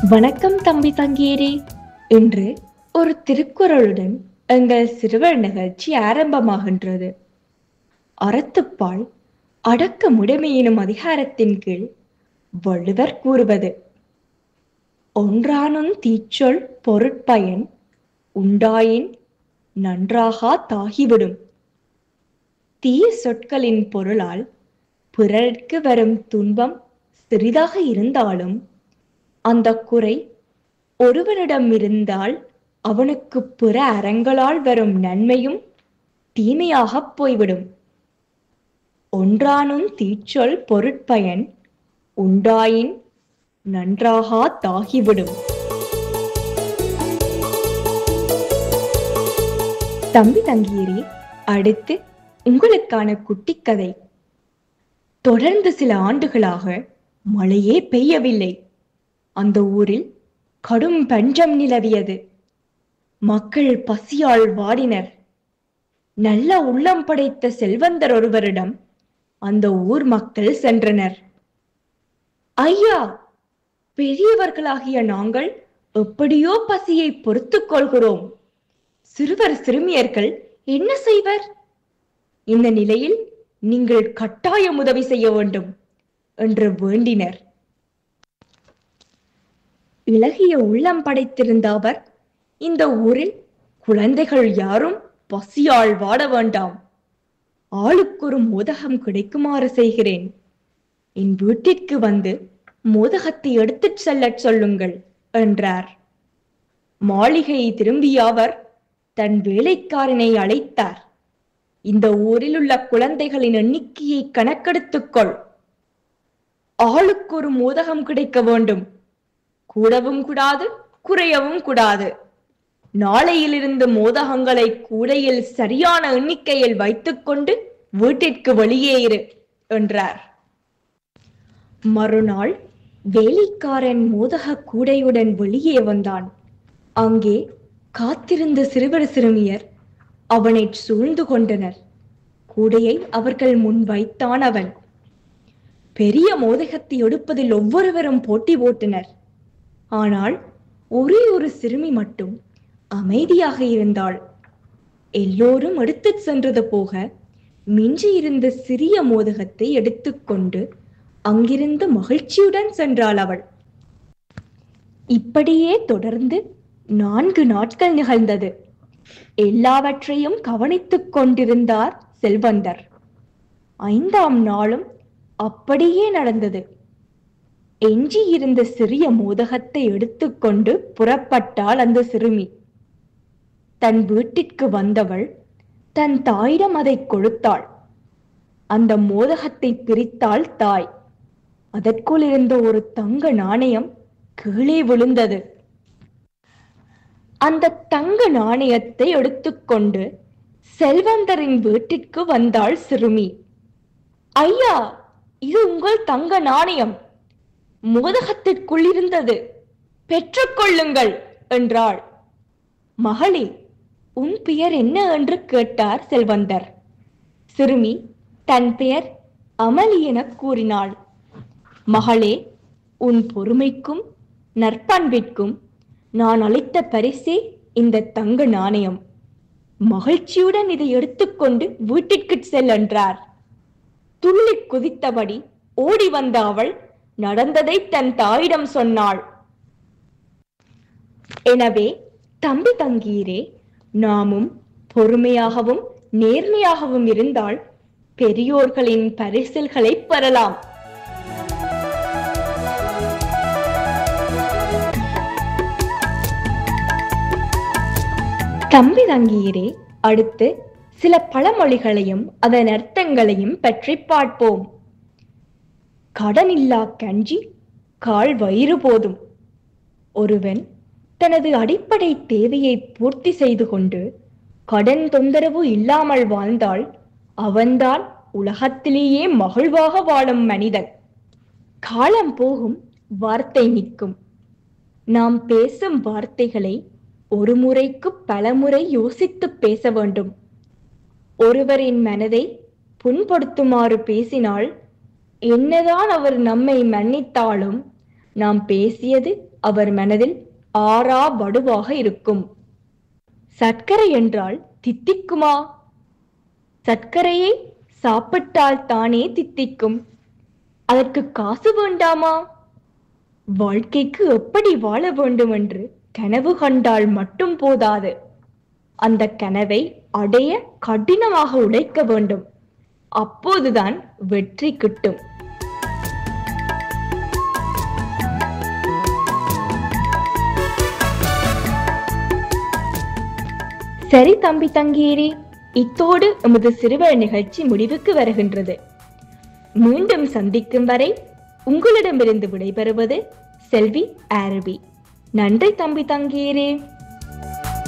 வணக்கம் தம்பி தங்கீரே இன்று ஒரு திருக்குறளுடன் எங்கள் சிறுவர் நிகழ்ச்சி ஆரம்பமாகின்றது அறத்துப்பால் அடக்கமுடைமை எனும் அதிகாரத்தின் கீழ் வள்ளுவர் கூறுவது ஒன்றானும் தீச்சொல் பொருட்பயன் உண்டாயின் நன்றாகா தாகிவிடும் தீய சொற்களின் பொருளால் பிறர்க்கு வரும் துன்பம் சிறிதாக இருந்தாலும் அந்த குறை ஒருவனிடம் இருந்தால் அவனுக்கு பிற அறங்களால் வரும் நன்மையும் தீமையாகப் போய்விடும் ஒன்றானும் தீச்சொல் பொருட்பயன் உண்டாயின் நன்றாகா தாகிவிடும் தம்பி தங்கீரே அடுத்து உங்களுக்கான குட்டி கதை தொடர்ந்து சில ஆண்டுகளாக மழையே பெய்யவில்லை அந்த ஊரில் கடும் பஞ்சம் நிலவியது மக்கள் பசியால் வாடினர் நல்ல உள்ளம் படைத்த செல்வந்தர் ஒருவரிடம் அந்த ஊர் மக்கள் சென்றனர் ஐயா பெரியவர்களாகிய நாங்கள் எப்படியோ பசியை பொறுத்துக் கொள்கிறோம் சிறுவர் சிறுமியர்கள் என்ன செய்வர் இந்த நிலையில் நீங்கள் கட்டாயம் உதவி செய்ய வேண்டும் என்று வேண்டினர் இளகிய உள்ளம் படைத்திருந்த அவர் இந்த ஊரில் குழந்தைகள் யாரும் பசியால் வாட வேண்டாம் ஆளுக்கொரு மோதகம் கிடைக்குமாறு செய்கிறேன் என் வீட்டிற்கு வந்து மோதகத்தை எடுத்துச் செல்லச் சொல்லுங்கள் என்றார் மாளிகை திரும்பிய அவர் தன் வேலைக்காரனை அழைத்தார் இந்த ஊரில் உள்ள குழந்தைகளின் எண்ணிக்கையை கணக்கெடுத்துக்கொள் ஆளுக்கு ஒரு மோதகம் கிடைக்க வேண்டும் கூடவும் கூடாது குறையவும் கூடாது நாளையிலிருந்து மோதகங்களை கூடையில் சரியான எண்ணிக்கையில் வைத்துக்கொண்டு வீட்டிற்கு வெளியே இரு என்றார் மறுநாள் வேலைக்காரன் மோதக கூடையுடன் வெளியே வந்தான் அங்கே காத்திருந்த சிறுவர் சிறுமியர் அவனை சூழ்ந்து கொண்டனர் கூடையை அவர்கள் முன் வைத்தான் அவன் பெரிய மோதகத்தை எடுப்பதில் ஒவ்வொருவரும் போட்டி போட்டனர் ஆனால் ஒரே ஒரு சிறுமி மட்டும் அமைதியாக இருந்தாள் எல்லோரும் எடுத்துச் சென்றது போக மிஞ்சி இருந்த சிறிய மோதகத்தை எடுத்துக்கொண்டு அங்கிருந்து மகிழ்ச்சியுடன் சென்றாள் அவள் இப்படியே தொடர்ந்து நான்கு நாட்கள் நிகழ்ந்தது எல்லாவற்றையும் கவனித்துக் கொண்டிருந்தார் செல்வந்தர் ஐந்தாம் நாளும் அப்படியே நடந்தது எஞ்சி இருந்த சிறிய மோதகத்தை எடுத்துக்கொண்டு புறப்பட்டாள் அந்த சிறுமி தன் வீட்டிற்கு வந்தவள் தன் தாயிடம் அதை கொடுத்தாள் அந்த மோதகத்தை பிரித்தாள் தாய் அதற்குள் இருந்த ஒரு தங்க நாணயம் கீழே விழுந்தது அந்த தங்க நாணயத்தை எடுத்துக்கொண்டு செல்வந்தரின் வீட்டிற்கு வந்தாள் சிறுமி ஐயா இது உங்கள் தங்க நாணயம் மோதகத்திற்குள் இருந்தது பெற்றுக்கொள்ளுங்கள் என்றாள் மகளே உன் பெயர் என்ன என்று கேட்டார் செல்வந்தர் சிறுமி தன் பெயர் அமளி என கூறினாள் மகளே உன் பொறுமைக்கும் நற்பண்பிற்கும் நான் அளித்த பரிசே இந்த தங்க நாணயம் மகிழ்ச்சியுடன் இதை எடுத்துக்கொண்டு வீட்டிற்கு செல் என்றார் துள்ளி குதித்தபடி ஓடி வந்த அவள் நடந்ததை தன் தாயிடம் சொன்னாள் எனவே தம்பி தங்கீரே நாமும் பொறுமையாகவும் நேர்மையாகவும் இருந்தால் பெரியோர்களின் பரிசில்களை பெறலாம் தம்பி தங்கீரே அடுத்து சில பழமொழிகளையும் அதன் அர்த்தங்களையும் பற்றி பார்ப்போம் கடனில்லா கஞ்சி கால் வயிறு போதும் ஒருவன் தனது அடிப்படை தேவையை பூர்த்தி செய்து கொண்டு கடன் தொந்தரவு இல்லாமல் வாழ்ந்தால் அவன்தான் உலகத்திலேயே மகிழ்வாக வாழும் மனிதன் காலம் போகும் வார்த்தை நிற்கும் நாம் பேசும் வார்த்தைகளை ஒரு முறைக்கு பலமுறை யோசித்து பேச வேண்டும் ஒருவரின் மனதை புண்படுத்துமாறு பேசினால் என்னதான் அவர் நம்மை மன்னித்தாலும் நாம் பேசியது அவர் மனதில் ஆறா வடுவாக இருக்கும் சர்க்கரை என்றால் தித்திக்குமா சர்க்கரையை சாப்பிட்டால் தானே தித்திக்கும் அதற்கு காசு வேண்டாமா வாழ்க்கைக்கு எப்படி வாழ வேண்டும் என்று கனவு கண்டால் மட்டும் போதாது அந்த கனவை அடைய கடினமாக உழைக்க வேண்டும் அப்போதுதான் வெற்றி கிட்டும் சரி தம்பி தங்கீரி இத்தோடு எமது சிறுவர் நிகழ்ச்சி முடிவுக்கு வருகின்றது மீண்டும் சந்திக்கும் வரை உங்களிடமிருந்து விடைபெறுவது செல்வி ஆரபி நன்றி தம்பி தங்கீரே